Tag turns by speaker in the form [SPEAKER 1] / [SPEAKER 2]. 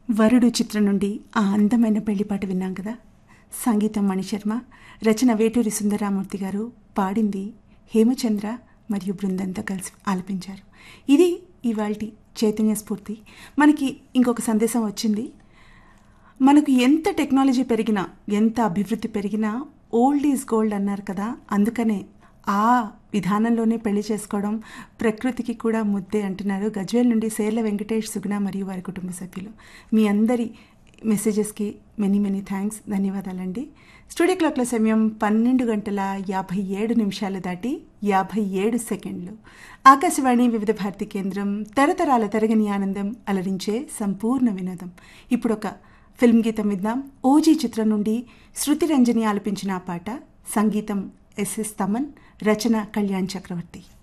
[SPEAKER 1] వరుడు చిత్రం నుండి ఆ అందమైన పెళ్లిపాట విన్నాం కదా సంగీతం మణిశర్మ రచన వేటూరి సుందరామూర్తి గారు పాడింది హేమచంద్ర మరియు బృందంతో కలిసి ఆలపించారు ఇది ఇవాల్టి చైతన్య స్ఫూర్తి మనకి ఇంకొక సందేశం వచ్చింది మనకు ఎంత టెక్నాలజీ పెరిగినా ఎంత అభివృద్ధి పెరిగినా ఓల్డ్ ఈజ్ గోల్డ్ అన్నారు కదా అందుకనే ఆ విధానంలోనే పెళ్లి చేసుకోవడం ప్రకృతికి కూడా ముద్దే అంటున్నారు గజ్వేల్ నుండి సేర్ల వెంకటేష్ సుగుణ మరియు వారి కుటుంబ సభ్యులు మీ అందరి మెసేజెస్కి మెనీ మెనీ థ్యాంక్స్ ధన్యవాదాలండి స్టూడియో క్లాక్ల సమయం పన్నెండు గంటల యాభై ఏడు నిమిషాలు దాటి యాభై ఏడు సెకండ్లు ఆకాశవాణి వివిధ భారతి కేంద్రం తరతరాల తరగని ఆనందం అలరించే సంపూర్ణ వినోదం ఇప్పుడొక ఫిల్మ్ గీతం విద్దాం ఓజీ చిత్రం నుండి శృతి రంజని ఆలపించిన ఆ పాట సంగీతం ఎస్ఎస్ తమన్ రచన కళ్యాణ్ చక్రవర్తి